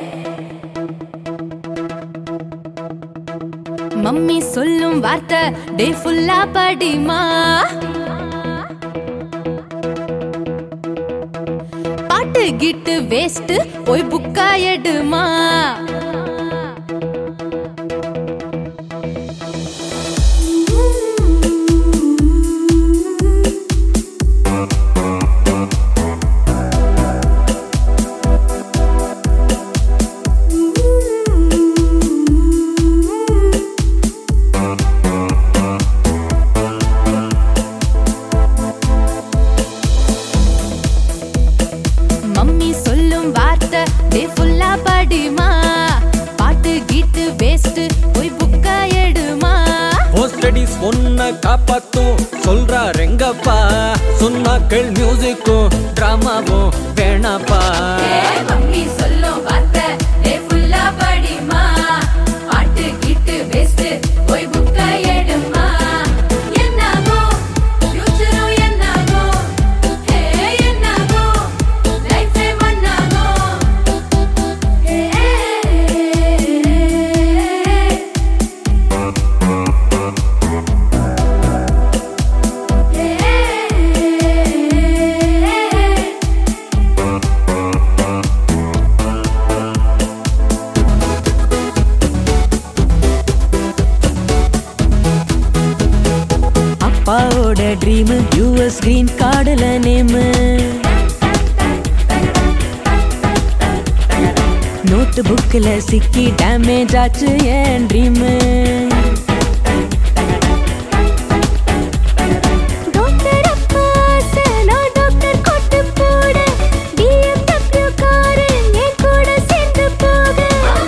Mummy சொல்லும் வார்த்தை டே ஃபுல்லா படிமா பாட்டு கிட்டு வேஸ்ட் போய் புக்கா எடுமா மம்மி சொல்லும் வார்த்தை டே ஃபுல்லா படிமா பாட்டு கீட்டு வேஸ்ட் போய் புக்கா எடுமா ஸ்டடிஸ் ஒன்ன காப்பாத்தும் சொல்றார் எங்கப்பா சொன்னாக்கள் மியூசிக்கும் டிராமாவும் வேணாப்பா மம்மி சொல்லும் வார்த்தை டே ஃபுல்லா படிமா பாட்டு கீட்டு வேஸ்ட் போய் புக்கா எடுமா என்னாகோ ஃபியூச்சரும் என்னாகோ ஹே என்னாகோ லைஃபே மண்ணாகோ ஹே அப்பாவோட ட்ரீம் யூஎஸ் கிரீன் கார்டுல நேமு நோட்டு புக்கில் சிக்கி டேமேஜ் ஆச்சு என் ட்ரீமு டாக்டர் அப்பா ஆசை, நான் டாக்டர் கோட்டு போட. BMW காரு என் கூட சேர்ந்து போக.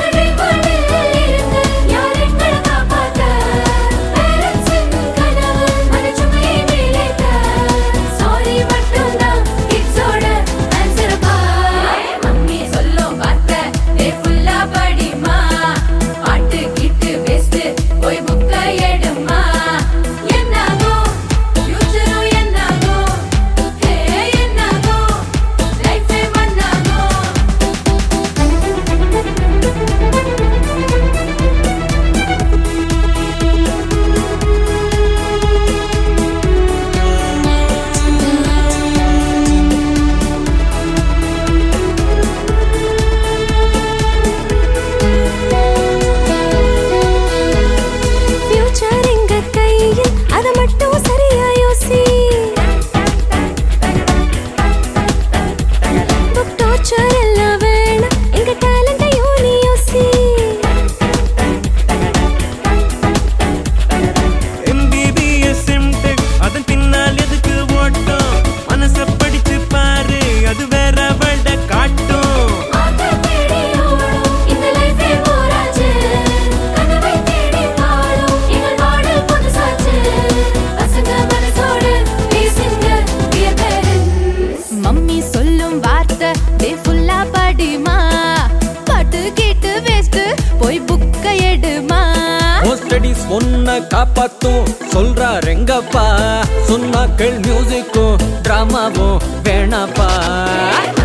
யார் எங்களை காப்பாத்த? Parents இன் கனவு, அந்த சுமையை மேலேத்த. Sorry மட்டும்தான் kids ஓட answer பா. மம்மி சொல்லும் வார்த்தை, day full ஆ படிமா. பாட்டு கீட்டு waste, போய் book அ எடுமா. என்னாகோ ஃபியூச்சரும் என்னாகோ ஹே என்னாகோ லைஃபே மண்ணாகோ ஃபியூச்சர் எங்க கையில் அத மட்டும் சரியா யோசி புக் டார்ச்சர் எல்லாம் வேணாம் எங்க டேலண்டையும் நீ யோசி எம்பிபிஎஸ் எம்டெக் அதன் பின்னால் எதுக்கு ஓட்டம் மனச படிச்சு பாரு அது வேற வேண்ட காட்டும் ஆத்த தேடி ஓடும் இந்த லைஃபே போராச்சு கனவை தேடி பாடும் எங்கள் பாடல் புதுசாச்சு பசங்க மனசோடு பேசுங்க dear parents. மம்மி சொல்லும் வார்த்தை டே ஃபுல்லா படிமா பாட்டு கேட்டு வேஸ்ட் போய் புக்க எடுமா ஸ்டடிஸ் ஒன்ன காப்பாத்தும் சொல்றார் எங்கப்பா சொன்னாக்கள் மியூசிக்கும் டிராமாவும் வேணாப்பா